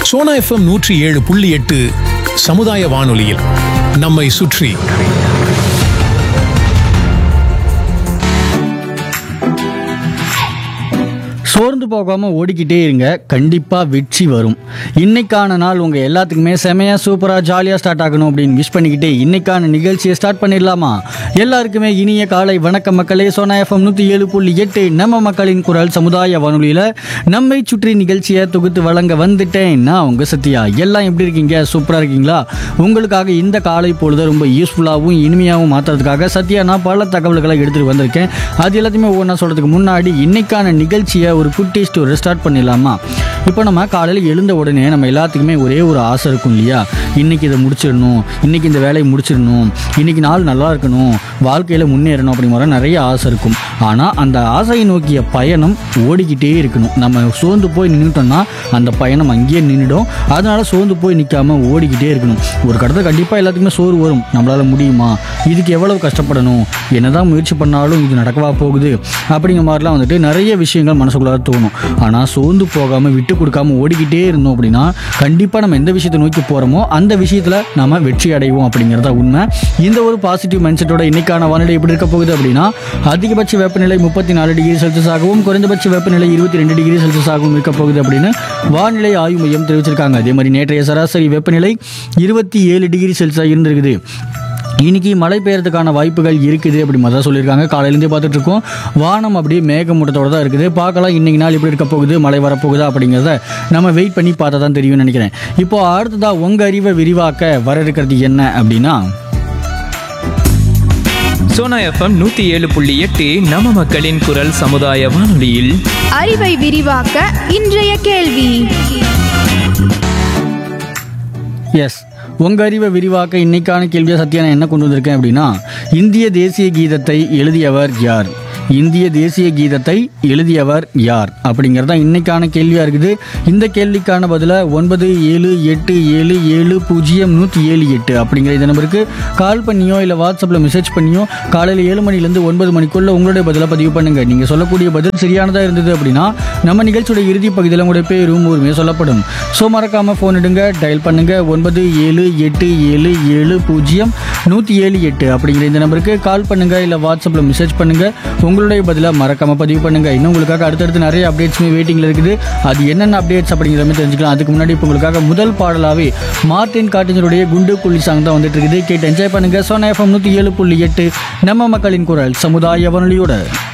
Sona FM நூற்றி ஏழு புள்ளி எட்டு சமுதாய வானொலியில் நம்மை சுற்றி சோர்ந்து போகாமல் ஓடிக்கிட்டே இருங்க கண்டிப்பாக வெற்றி வரும் இன்னைக்கான நாள் உங்கள் எல்லாத்துக்குமே செமையாக சூப்பராக ஜாலியாக ஸ்டார்ட் ஆகணும் அப்படின்னு விஷ் பண்ணிக்கிட்டு இன்னைக்கான நிகழ்ச்சியை ஸ்டார்ட் பண்ணிடலாமா எல்லாருக்குமே இனிய காலை வணக்கம் மக்களே சோனா எஃப்எம் நூற்றி ஏழு புள்ளி எட்டு நம்ம மக்களின் குரல் சமுதாய வானொலியில் நம்மை சுற்றி நிகழ்ச்சியை தொகுத்து வழங்க வந்துட்டேன் நான் உங்கள் சத்யா எல்லாம் எப்படி இருக்கீங்க சூப்பராக இருக்கீங்களா உங்களுக்காக இந்த காலை பொழுது ரொம்ப யூஸ்ஃபுல்லாகவும் இனிமையாகவும் மாற்றுறதுக்காக சத்யா நான் பல தகவல்களை எடுத்துகிட்டு வந்திருக்கேன் அது எல்லாத்தையுமே ஒவ்வொன்றா சொல்கிறதுக்கு முன்னாடி இன்னைக்கான நிகழ்ச்சியை ஒரு குட்டி ஸ்டோரி ஸ்டார்ட் பண்ணிடலாமா இப்போ நம்ம காலையில் எழுந்த உடனே நம்ம எல்லாத்துக்குமே ஒரே ஒரு ஆசை இருக்கும் இல்லையா இன்னைக்கு இதை முடிச்சிடணும் இன்னைக்கு இந்த வேலையை முடிச்சிடணும் இன்னைக்கு நாள் நல்லா இருக்கணும் வாழ்க்கையில் முன்னேறணும் அப்படிங்கிற மாதிரி நிறைய ஆசை இருக்கும் ஆனால் அந்த ஆசையை நோக்கிய பயணம் ஓடிக்கிட்டே இருக்கணும் நம்ம சோர்ந்து போய் நின்றுட்டோம்னா அந்த பயணம் அங்கேயே நின்றுடும் அதனால சோர்ந்து போய் நிற்காம ஓடிக்கிட்டே இருக்கணும் ஒரு கடத்தை கண்டிப்பாக எல்லாத்துக்குமே சோறு வரும் நம்மளால முடியுமா இதுக்கு எவ்வளவு கஷ்டப்படணும் என்னதான் முயற்சி பண்ணாலும் இது நடக்கவா போகுது அப்படிங்கிற மாதிரிலாம் வந்துட்டு நிறைய விஷயங்கள் மனசுக்குள்ளார தோணும் ஆனால் சோர்ந்து போகாமல் விட்டு கொடுக்காம ஓடிக்கிட்டே இருந்தோம் அப்படின்னா கண்டிப்பாக நம்ம எந்த விஷயத்தை நோக்கி போகிறோமோ அந்த விஷயத்தில் நம்ம வெற்றி அடைவோம் அப்படிங்கிறதா உண்மை இந்த ஒரு பாசிட்டிவ் மைண்ட் செட்டோட இன்னைக்கான வானிலை எப்படி இருக்க போகுது அப்படின்னா அதிகபட்ச வெப்பநிலை முப்பத்தி நாலு டிகிரி செல்சியஸ் ஆகவும் குறைந்தபட்ச வெப்பநிலை இருபத்தி ரெண்டு டிகிரி செல்சியஸ் ஆகவும் இருக்க போகுது அப்படின்னு வானிலை ஆய்வு மையம் தெரிவிச்சிருக்காங்க அதே மாதிரி நேற்றைய சராசரி வெப்பநிலை இருபத்தி ஏழு டிகிரி செல்சியஸாக இருந்திருக்குது இன்னைக்கு மழை பெய்யறதுக்கான வாய்ப்புகள் இருக்குது அப்படி மாதிரி தான் சொல்லியிருக்காங்க காலையிலேருந்தே பார்த்துட்டு இருக்கோம் வானம் அப்படியே மேகமூட்டத்தோட தான் இருக்குது பார்க்கலாம் இன்னைக்கு நாள் எப்படி இருக்க போகுது மழை வரப்போகுதா அப்படிங்கிறத நம்ம வெயிட் பண்ணி பார்த்தா தான் தெரியும்னு நினைக்கிறேன் இப்போ அடுத்ததா உங்க அறிவை விரிவாக்க வர இருக்கிறது என்ன அப்படின்னா சோனா எஃப்எம் நூத்தி ஏழு புள்ளி எட்டு நம்ம மக்களின் குரல் சமுதாய வானொலியில் அறிவை விரிவாக்க இன்றைய கேள்வி எஸ் உங்க அறிவை விரிவாக்க இன்னைக்கான கேள்வியை சத்யா நான் என்ன கொண்டு வந்திருக்கேன் அப்படின்னா இந்திய தேசிய கீதத்தை எழுதியவர் யார் இந்திய தேசிய கீதத்தை எழுதியவர் யார் அப்படிங்கிறது தான் இன்னைக்கான கேள்வியாக இருக்குது இந்த கேள்விக்கான பதிலை ஒன்பது ஏழு எட்டு ஏழு ஏழு பூஜ்ஜியம் நூற்றி ஏழு எட்டு அப்படிங்கிற இந்த நம்பருக்கு கால் பண்ணியோ இல்லை வாட்ஸ்அப்பில் மெசேஜ் பண்ணியோ காலையில் ஏழு மணிலேருந்து ஒன்பது மணிக்குள்ள உங்களுடைய பதிலை பதிவு பண்ணுங்க நீங்கள் சொல்லக்கூடிய பதில் சரியானதாக இருந்தது அப்படின்னா நம்ம நிகழ்ச்சியோட இறுதி பகுதியில் உங்களுடைய பேரும் ஊருமே சொல்லப்படும் ஸோ மறக்காமல் ஃபோன் எடுங்க டயல் பண்ணுங்க ஒன்பது ஏழு எட்டு ஏழு ஏழு பூஜ்ஜியம் நூற்றி ஏழு எட்டு அப்படிங்கிற இந்த நம்பருக்கு கால் பண்ணுங்க இல்லை வாட்ஸ்அப்பில் மெசேஜ் பண்ணுங்க உங்களுடைய பதிலாக மறக்காம பதிவு பண்ணுங்க இன்னும் உங்களுக்காக அடுத்தடுத்து நிறைய அப்டேட்ஸுமே வெயிட்டிங்கில் இருக்குது அது என்னென்ன அப்டேட்ஸ் அப்படிங்கிற மாதிரி தெரிஞ்சுக்கலாம் அதுக்கு முன்னாடி இப்போ உங்களுக்காக முதல் பாடலாவே மார்டின் காட்டினருடைய குண்டு புள்ளி சாங் தான் வந்துட்டு இருக்குது கேட்டு என்ஜாய் பண்ணுங்க சோனா எஃப்எம் நூற்றி ஏழு புள்ளி எட்டு நம்ம மக்களின் குரல் சமுதாய வானொலியோட